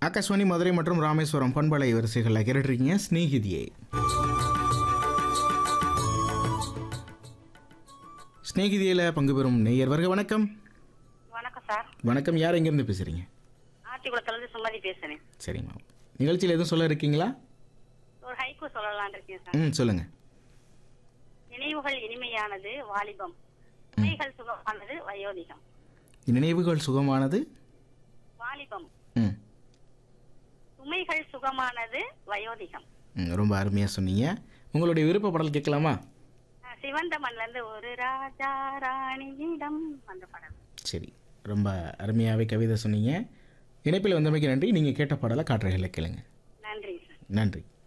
ஆகாஷ்வாணி மதுரை மற்றும் ராமேஸ்வரம் பண்பலை வரிசைகளில் கேட்டுருக்கீங்க ஸ்நேகிதியை ஸ்நேகிதியில் பங்கு பெறும் நேயர் வருக வணக்கம் வணக்கம் சார் வணக்கம் யார் எங்கேருந்து பேசுகிறீங்க ஆத்திக்குளத்துலேருந்து சுமதி பேசுறேன் சரிம்மா நிகழ்ச்சியில் எதுவும் சொல்ல இருக்கீங்களா ஒரு ஹைக்கூ சொல்லலாம்னு இருக்கேன் சார் ம் சொல்லுங்கள் நினைவுகள் இனிமையானது வாலிபம் சுமைகள் சுகமானது வயோதிகம் நினைவுகள் சுகமானது வாலிபம் ம் சுமைகள் சுகமானது வயோதிகம் ம், ரொம்ப அருமையாக சொன்னீங்க உங்களுடைய விருப்ப பாடல் கேட்கலாமா அஹ் சிவந்த மண்ல இருந்து ஒரு ராஜா ராணியிடம் அந்த படம் சரி ரொம்ப அருமையாகவே கவிதை சொன்னீங்க இணைப்பில் வந்தமைக்கு நன்றி நீங்கள் கேட்ட பாடலை காட்டுறைகளை கேளுங்க நன்றி சார் நன்றி